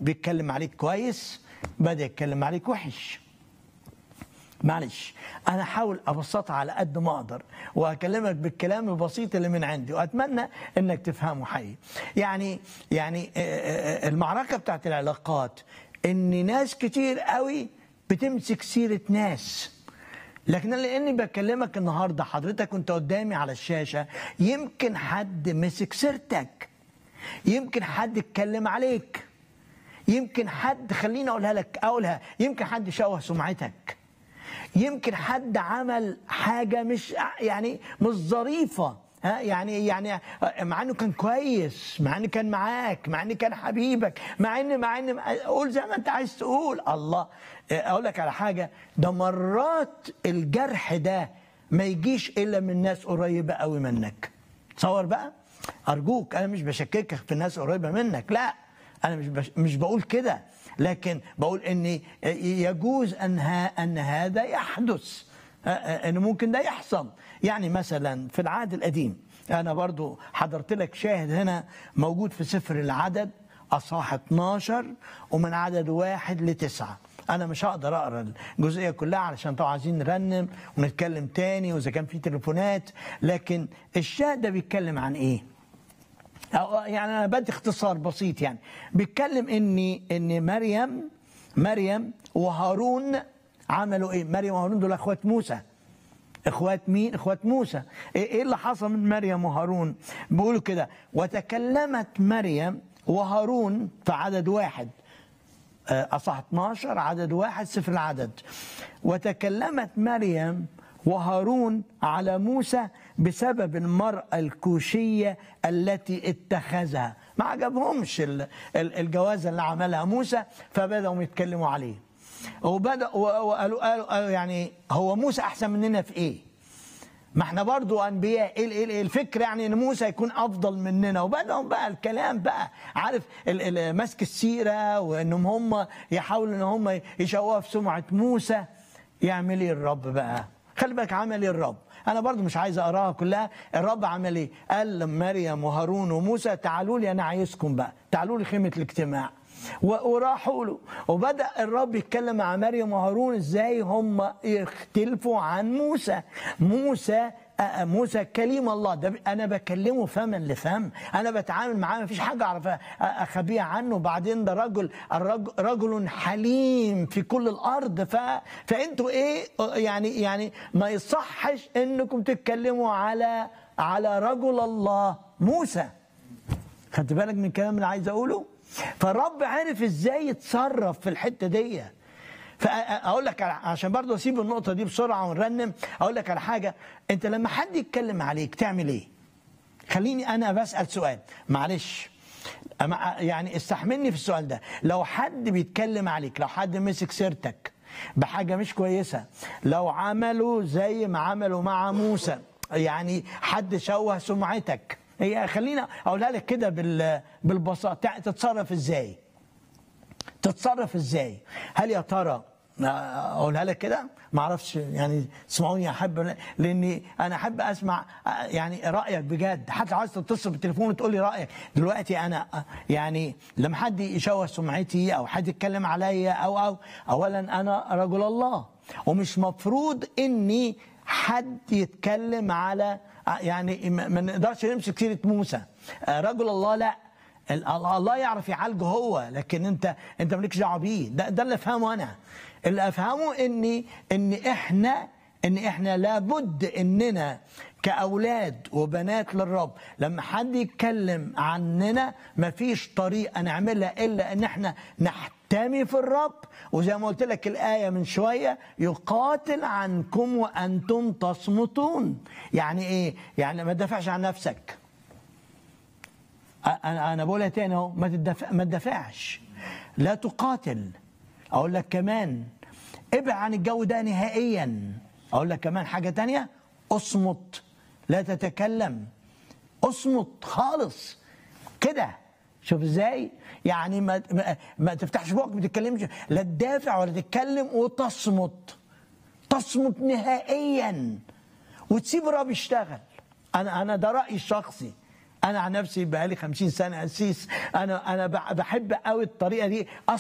بيتكلم عليك كويس بدا يتكلم عليك وحش معلش انا احاول ابسطها على قد ما اقدر واكلمك بالكلام البسيط اللي من عندي واتمنى انك تفهمه حقيقي يعني يعني المعركه بتاعت العلاقات ان ناس كتير قوي بتمسك سيره ناس لكن لاني بكلمك النهارده حضرتك وانت قدامي على الشاشه يمكن حد مسك سيرتك يمكن حد اتكلم عليك يمكن حد خليني اقولها لك اقولها يمكن حد شوه سمعتك يمكن حد عمل حاجه مش يعني مش ظريفه ها يعني يعني مع انه كان كويس مع انه كان معاك مع انه كان حبيبك مع ان مع ان قول زي ما انت عايز تقول الله اقول لك على حاجه ده مرات الجرح ده ما يجيش الا من ناس قريبه قوي منك تصور بقى ارجوك انا مش بشككك في الناس قريبه منك لا انا مش بش مش بقول كده لكن بقول ان يجوز ان ان هذا يحدث ان ممكن ده يحصل يعني مثلا في العهد القديم انا برضو حضرت لك شاهد هنا موجود في سفر العدد اصحاح 12 ومن عدد واحد لتسعه انا مش هقدر اقرا الجزئيه كلها علشان طبعا عايزين نرنم ونتكلم تاني واذا كان في تليفونات لكن الشاهد ده بيتكلم عن ايه؟ يعني انا بدي اختصار بسيط يعني بيتكلم ان ان مريم مريم وهارون عملوا ايه؟ مريم وهارون دول اخوات موسى اخوات مين؟ اخوات موسى ايه اللي حصل من مريم وهارون؟ بيقولوا كده وتكلمت مريم وهارون في عدد واحد اصح 12 عدد واحد سفر العدد وتكلمت مريم وهارون على موسى بسبب المرأة الكوشية التي اتخذها ما عجبهمش الجوازة اللي عملها موسى فبدأوا يتكلموا عليه وبدأ وقالوا قالوا, قالوا يعني هو موسى أحسن مننا في إيه ما احنا برضو انبياء ايه ايه الفكره يعني ان موسى يكون افضل مننا وبداوا بقى الكلام بقى عارف ماسك السيره وانهم هم يحاولوا ان هم يشوهوا في سمعه موسى يعمل ايه الرب بقى خلي بالك عمل ايه الرب انا برضو مش عايز اقراها كلها الرب عمل ايه قال مريم وهارون وموسى تعالوا لي انا عايزكم بقى تعالوا لي خيمه الاجتماع وراحوا له وبدا الرب يتكلم مع مريم وهارون ازاي هم يختلفوا عن موسى موسى موسى كليم الله ده انا بكلمه فما لفم انا بتعامل معاه ما فيش حاجه اعرف اخبيها عنه بعدين ده رجل الرجل رجل حليم في كل الارض ف فانتوا ايه يعني يعني ما يصحش انكم تتكلموا على على رجل الله موسى خدت بالك من الكلام اللي عايز اقوله فالرب عرف ازاي يتصرف في الحته دي فاقول لك عشان برضه اسيب النقطه دي بسرعه ونرنم اقول لك على حاجه انت لما حد يتكلم عليك تعمل ايه خليني انا بسال سؤال معلش يعني استحملني في السؤال ده لو حد بيتكلم عليك لو حد مسك سيرتك بحاجه مش كويسه لو عملوا زي ما عملوا مع موسى يعني حد شوه سمعتك هي خلينا اقولها لك كده بالبساطه تتصرف ازاي تتصرف ازاي هل يا ترى اقولها لك كده ما اعرفش يعني تسمعوني احب لاني انا احب اسمع يعني رايك بجد حتى عايز تتصل بالتليفون وتقول لي رايك دلوقتي انا يعني لما حد يشوه سمعتي او حد يتكلم عليا او او اولا انا رجل الله ومش مفروض اني حد يتكلم على يعني ما نقدرش نمسك سيره موسى رجل الله لا الله يعرف يعالجه هو لكن انت انت مالكش دعوه بيه ده, ده اللي افهمه انا اللي افهمه اني ان احنا ان احنا لابد اننا كاولاد وبنات للرب لما حد يتكلم عننا مفيش طريقه نعملها الا ان احنا نحتمي في الرب وزي ما قلت لك الايه من شويه يقاتل عنكم وانتم تصمتون يعني ايه يعني ما تدافعش عن نفسك انا انا بقولها تاني اهو ما تدافع ما تدافعش لا تقاتل اقول لك كمان ابعد عن الجو ده نهائيا اقول لك كمان حاجه تانية اصمت لا تتكلم اصمت خالص كده شوف ازاي يعني ما ما, ما تفتحش بقك ما تتكلمش لا تدافع ولا تتكلم وتصمت تصمت نهائيا وتسيب الرب يشتغل انا انا ده رايي الشخصي انا عن نفسي بقالي 50 سنه قسيس انا انا بحب قوي الطريقه دي